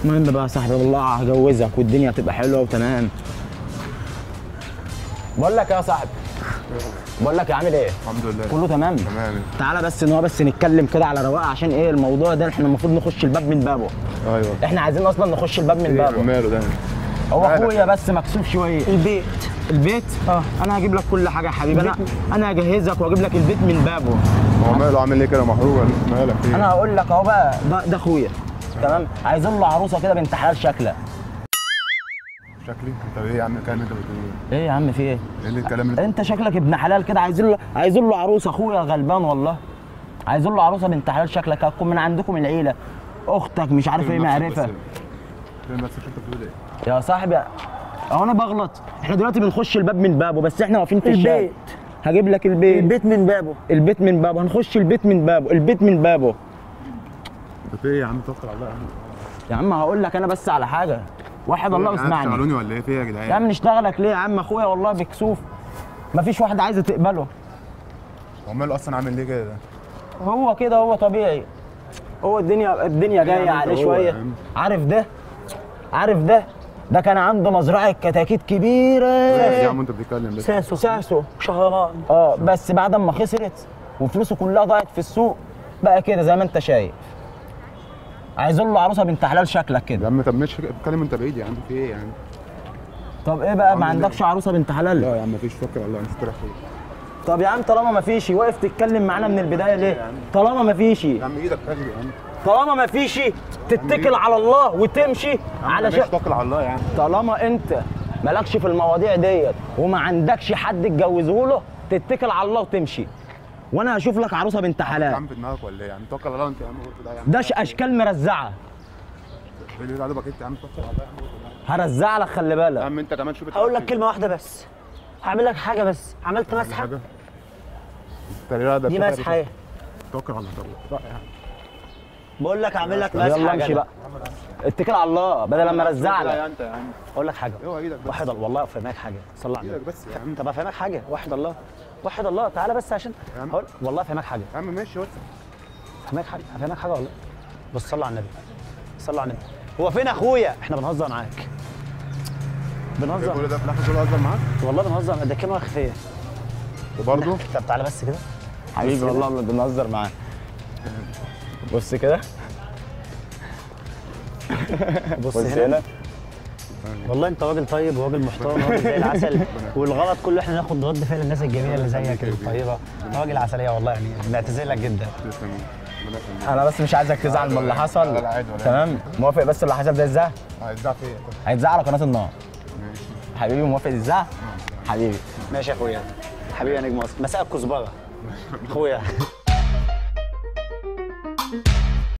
المهم بقى يا صاحبي والله هجوزك والدنيا هتبقى حلوه وتمام بقول لك يا صاحبي بقول لك عامل ايه الحمد لله كله تمام تمام تعالى بس ان هو بس نتكلم كده على رواقه عشان ايه الموضوع ده احنا المفروض نخش الباب من بابه ايوه احنا عايزين اصلا نخش الباب من بابه ماله ده هو مالك اخويا بس مكسوف شويه البيت البيت اه انا هجيب لك كل حاجه يا حبيبي انا انا هجهزك واجيب لك البيت من بابه هو ماله عامل ليه كده محروق ولا مالك ايه انا هقول لك اهو بقى ده, ده اخويا تمام عايزين له عروسه كده بنت حلال شكله شكلي انت ايه يا عم الكلام اللي انت بتقوله ايه يا عم في ايه ايه اللي الكلام اللي انت شكلك ابن حلال كده عايزين له عايزين له عروسه اخويا غلبان والله عايزين له عروسه بنت حلال شكلك هتكون من عندكم العيله اختك مش عارف ايه معرفه فين بس انت بتقول ايه يا صاحبي هو انا بغلط احنا دلوقتي بنخش الباب من بابه بس احنا واقفين في الشارع البيت. هجيب لك البيت البيت من بابه البيت من بابه هنخش البيت من بابه البيت من بابه انت في ايه يا عم توكل على الله يا عم يا عم هقول لك انا بس على حاجه واحد الله يا عم يسمعني تشغلوني ولا ايه في ايه يا يا جدعان عم نشتغلك ليه يا عم اخويا والله بكسوف مفيش واحده عايزه تقبله هو ماله اصلا عامل ليه كده ده هو كده هو طبيعي هو الدنيا الدنيا جايه عم عليه انت هو شويه يا عم. عارف ده عارف ده ده كان عنده مزرعه كتاكيت كبيره يا عم انت بتتكلم لسه ساسو ساسو شهران اه بس بعد ما خسرت وفلوسه كلها ضاعت في السوق بقى كده زي ما انت شايف عايزين له عروسه بنت حلال شكلك يا كده عم طب مش بتتكلم انت بعيد يا عم في ايه يا عم طب ايه بقى ما عامل عندكش عروسه بنت حلال لا يا عم مفيش توكل على الله انت رايح فين طب يا عم طالما ما فيش واقف تتكلم معانا من البدايه ليه طالما ما فيش يا عم ايدك تاخد يا عم طالما ما فيش تتكل على الله وتمشي علشان مش توكل على الله يا عم طالما انت مالكش في المواضيع ديت وما عندكش حد تجوزه له تتكل على الله وتمشي وانا هشوف لك عروسه بنت يا حلال عم في دماغك ولا ايه يا عم توكل على الله انت يا عم قلت ده يا عم ده ش- اشكال مرزعه ايه اللي عجبك انت يا عم توكل على الله يا عم قلت ده. هرزع لك خلي يا بالك عم انت كمان شوف هقول لك كلمه واحده بس هعمل لك حاجه بس عملت مسحه حاجه انت ليه ده دي بتفكر مسحه ايه توكل على الله طب لا يا عم بقول لك اعمل لك مسحه يلا يا امشي جدع. بقى اتكل على الله بدل ما ارزع لا يا لك انت يا عم اقول لك حاجه اوعى ايدك بس واحد الله والله افهمك حاجه صلي على ايدك النبي بس يا عم طب افهمك حاجه واحد الله واحد الله تعالى بس عشان يا عم. هقول والله افهمك حاجه يا عم ماشي بس افهمك حاجه افهمك حاجه والله بص صلي على النبي صلي على النبي هو فين اخويا احنا بنهزر معاك بنهزر كل ده في الاخر كله اهزر معاك والله بنهزر ده كلمه خفيه وبرضه طب تعالى بس كده حبيبي والله ما بنهزر معاه بص كده بص بص هنا هنا والله انت راجل طيب وراجل محترم وراجل زي العسل والغلط كله احنا ناخد رد فعل الناس الجميله اللي زيك الطيبه راجل عسليه والله يعني بنعتذر لك جدا تسلم ربنا يخليك. انا بس مش عايزك تزعل من اللي حصل لا، لا، عادي ولا تمام موافق بس اللي حصل ده ازاي هيتزعل فيا هيتذاع على قناه النار ماشي حبيبي موافق تتذاع حبيبي ماشي يا اخويا حبيبي يا نجم مصر مساء الكزبره اخويا